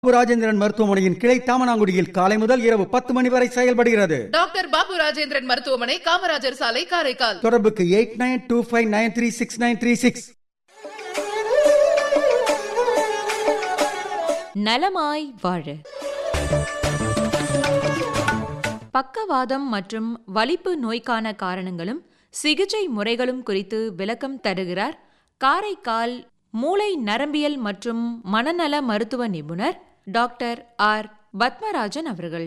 ராஜேந்திரன் மருத்துவமனையின் கிளை தாமனாங்குடியில் காலை முதல் இரவு பத்து மணி வரை செயல்படுகிறது டாக்டர் பாபு ராஜேந்திரன் மருத்துவமனை காமராஜர் சாலை காரைக்கால் தொடர்புக்கு eight nine two five nine three six nine three six நலமாய் வாழ பக்கவாதம் மற்றும் வலிப்பு நோய்க்கான காரணங்களும் சிகிச்சை முறைகளும் குறித்து விளக்கம் தருகிறார் காரைக்கால் மூளை நரம்பியல் மற்றும் மனநல மருத்துவ நிபுணர் டாக்டர் ஆர் பத்மராஜன் அவர்கள்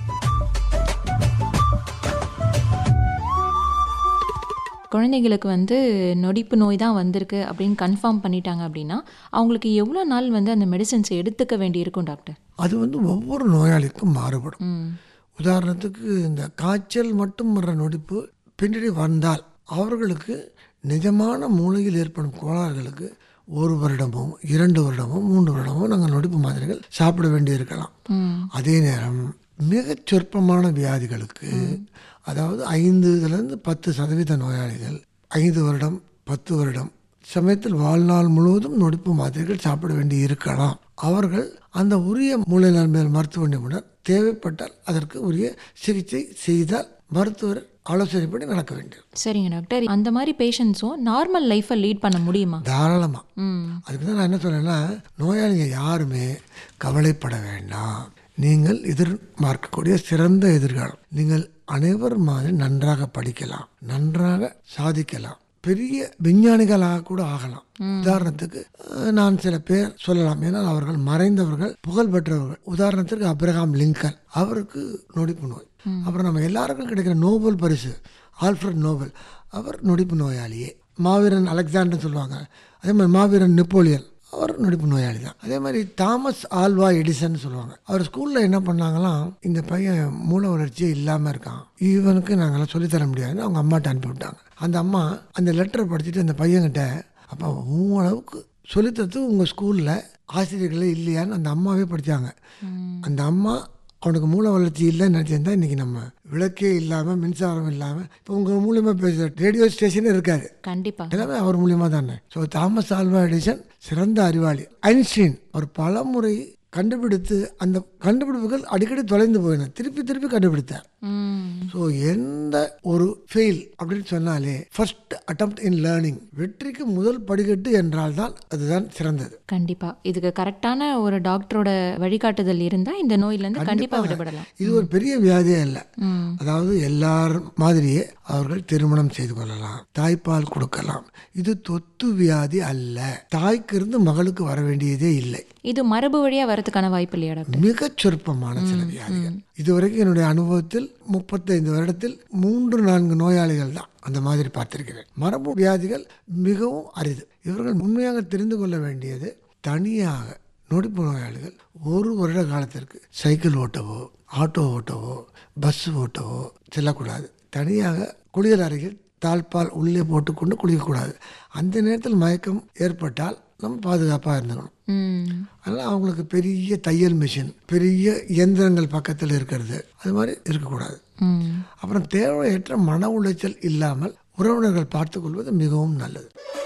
குழந்தைகளுக்கு வந்து நொடிப்பு நோய் தான் வந்திருக்கு அப்படின்னு கன்ஃபார்ம் பண்ணிட்டாங்க அப்படின்னா அவங்களுக்கு எவ்வளோ நாள் வந்து அந்த மெடிசன்ஸ் எடுத்துக்க வேண்டியிருக்கும் டாக்டர் அது வந்து ஒவ்வொரு நோயாளிக்கும் மாறுபடும் ம் உதாரணத்துக்கு இந்த காய்ச்சல் மட்டும் வர்ற நொடிப்பு பின்னாடி வந்தால் அவர்களுக்கு நிஜமான மூளையில் ஏற்படும் கோளாறுகளுக்கு ஒரு வருடமோ இரண்டு வருடமோ மூன்று வருடமோ நாங்கள் நொடிப்பு மாத்திரைகள் சாப்பிட வேண்டியிருக்கலாம் ம் அதே நேரம் மிகச் சொற்பமான வியாதிகளுக்கு அதாவது ஐந்துலேருந்து பத்து சதவீத நோயாளிகள் ஐந்து வருடம் பத்து வருடம் சமயத்தில் வாழ்நாள் முழுவதும் நொடிப்பு மாத்திரைகள் சாப்பிட வேண்டி இருக்கலாம் அவர்கள் அந்த உரிய மூளை நலன்பியல் மருத்துவ நிபுணர் தேவைப்பட்டால் அதற்கு உரிய சிகிச்சை செய்தால் மருத்துவர் ஆலோசனைப்படி நடக்க வேண்டியது சரிங்க டாக்டர் அந்த மாதிரி பேஷண்ட்ஸும் நார்மல் லைஃப்பை லீட் பண்ண முடியுமா தாராளமாக ம் அதுக்கு தான் நான் என்ன சொல்றேன்னா நோயாளிங்க யாருமே கவலைப்பட வேண்டாம் நீங்கள் எதிர்பார்க்கக்கூடிய சிறந்த எதிர்காலம் நீங்கள் அனைவர் மாதிரி நன்றாக படிக்கலாம் நன்றாக சாதிக்கலாம் பெரிய விஞ்ஞானிகளாக கூட ஆகலாம் உதாரணத்துக்கு அஹ், நான் சில பேர் சொல்லலாம் ஏன்னா அவர்கள் மறைந்தவர்கள் புகழ் பெற்றவர்கள் உதாரணத்திற்கு அப்ரஹாம் லிங்கன் அவருக்கு நொடிப்பு நோய் அப்புறம் நம்ம எல்லாருக்கும் கிடைக்கிற நோபல் பரிசு ஆல்ஃபிரட் நோபல் அவர் நொடிப்பு நோயாளியே மாவீரன் அலெக்சாண்டர் சொல்லுவாங்க அதே மாதிரி மாவீரன் நெப்போலியன் அவர் நொடிப்பு நோயாளி தான் அதே மாதிரி தாமஸ் ஆல்வா எடிசன் சொல்லுவாங்க அவர் ஸ்கூலில் என்ன பண்ணாங்களாம் இந்த பையன் மூளை வளர்ச்சியே இல்லாமல் இருக்கான் இவனுக்கு நாங்களாம் சொல்லித்தர முடியாதுன்னு அவங்க அம்மாட்ட அனுப்பி விட்டாங்க அந்த அம்மா அந்த லெட்டரை படிச்சுட்டு அந்த பையன்கிட்ட அப்போ உன் அளவுக்கு சொல்லித்தரது உங்கள் ஸ்கூலில் ஆசிரியர்களே இல்லையான்னு அந்த அம்மாவே படித்தாங்க அந்த அம்மா அவனுக்கு மூளை வளர்ச்சி இல்லைன்னு நினச்சிருந்தா இன்றைக்கி நம்ம விளக்கே இல்லாமல் மின்சாரம் இல்லாமல் இப்போ உங்கள் மூலியமாக பேசுகிற ரேடியோ ஸ்டேஷனே இருக்காது கண்டிப்பா எல்லாமே அவர் மூலியமா தானே ஸோ தாமஸ் ஆல்வா எடிசன் சிறந்த அறிவாளி ஐன்ஸ்டீன் அவர் பல முறை கண்டுபிடித்து அந்த கண்டுபிடிப்புகள் அடிக்கடி தொலைந்து போயின திருப்பி திருப்பி கண்டுபிடித்தார் ம் ஸோ எந்த ஒரு ஃபெயில் அப்படின்னு சொன்னாலே ஃபர்ஸ்ட் அட்டம்ப்ட் இன் லேர்னிங் வெற்றிக்கு முதல் படிக்கட்டு என்றால் தான் அதுதான் சிறந்தது கண்டிப்பா இதுக்கு கரெக்டான ஒரு டாக்டரோட வழிகாட்டுதல் இருந்தா இந்த நோயில இருந்து கண்டிப்பா விடுபடலாம் இது ஒரு பெரிய வியாதியே இல்லை ம் அதாவது எல்லார் மாதிரியே அவர்கள் திருமணம் செய்து கொள்ளலாம் தாய்ப்பால் கொடுக்கலாம் இது தொத்து வியாதி அல்ல தாய்க்கு இருந்து மகளுக்கு வர வேண்டியதே இல்லை இது மரபு வழியா வரதுக்கான வாய்ப்பு இல்லையா டாக்டர் மிகச் சொற்பமான சில வியாதிகள் இதுவரைக்கும் என்னுடைய அனுபவத்தில் முப்பத்தைந்து வருடத்தில் மூன்று நான்கு நோயாளிகள் தான் அந்த மாதிரி பார்த்திருக்கிறேன் மரபு வியாதிகள் மிகவும் அரிது இவர்கள் உண்மையாக தெரிந்து கொள்ள வேண்டியது தனியாக நொடிப்பு நோயாளிகள் ஒரு வருட காலத்திற்கு சைக்கிள் ஓட்டவோ ஆட்டோ ஓட்டவோ பஸ் ஓட்டவோ செல்லக்கூடாது தனியாக குளியல் அறையில் தாழ்பால் உள்ளே போட்டுக்கொண்டு குளிக்கக்கூடாது அந்த நேரத்தில் மயக்கம் ஏற்பட்டால் நம்ம பாதுகாப்பாக இருந்துக்கணும் ம் அதனால் அவங்களுக்கு பெரிய தையல் மிஷின் பெரிய இயந்திரங்கள் பக்கத்தில் இருக்கிறது அது மாதிரி இருக்கக்கூடாது ம் அப்புறம் தேவையற்ற மன உளைச்சல் இல்லாமல் உறவினர்கள் பார்த்துக்கொள்வது மிகவும் நல்லது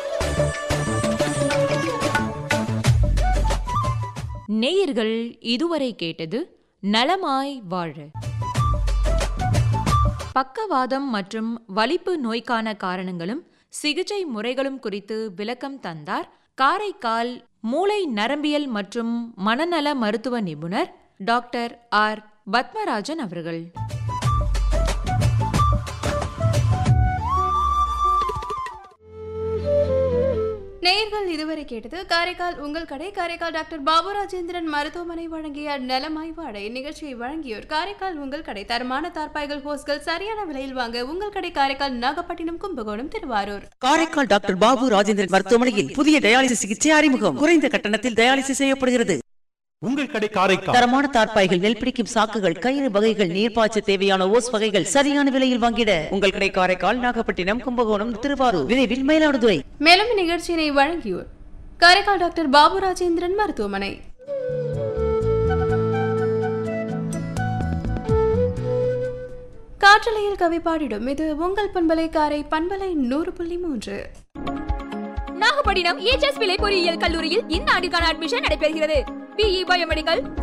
நேயர்கள் இதுவரை கேட்டது நலமாய் வாழ பக்கவாதம் மற்றும் வலிப்பு நோய்க்கான காரணங்களும் சிகிச்சை முறைகளும் குறித்து விளக்கம் தந்தார் காரைக்கால் மூளை நரம்பியல் மற்றும் மனநல மருத்துவ நிபுணர் டாக்டர் ஆர் பத்மராஜன் அவர்கள் நேயர்கள் இதுவரை கேட்டது காரைக்கால் உங்கள் கடை காரைக்கால் டாக்டர் பாபு ராஜேந்திரன் மருத்துவமனை வழங்கிய நலமாய் வாழ இந்நிகழ்ச்சியை வழங்கியோர் காரைக்கால் உங்கள் கடை தரமான தார்பாய்கள் ஹோஸ்கள் சரியான விலையில் வாங்க உங்கள் கடை காரைக்கால் நாகப்பட்டினம் கும்பகோணம் திருவாரூர் காரைக்கால் டாக்டர் பாபு ராஜேந்திரன் மருத்துவமனையில் புதிய டயாலிசிஸ் சிகிச்சை அறிமுகம் குறைந்த கட்டணத்தில் டயாலிசிஸ் செய்யப்படுகிறது உங்கள் கடை காரைக்கால் தரமான தார்ப்பாய்கள் நெல் பிடிக்கும் சாக்குகள் கயிறு வகைகள் நீர்ப்பாய்ச்ச தேவையான ஓஸ் வகைகள் சரியான விலையில் வாங்கிட உங்கள் கடை காரைக்கால் நாகப்பட்டினம் கும்பகோணம் திருவாரூர் விரைவில் மயிலாடுதுறை மேலும் இந்நிகழ்ச்சியினை வழங்கியோர் காரைக்கால் டாக்டர் பாபு ராஜேந்திரன் மருத்துவமனை காற்றலையில் கவி பாடிடும் இது உங்கள் பண்பலை காரை பண்பலை நூறு புள்ளி மூன்று நாகப்பட்டினம் EHS விலை பொறியியல் கல்லூரியில் இந்த ஆண்டுக்கான அட்மிஷன் நடைபெறுகிறது பிஇ பயோமெடிக்கல்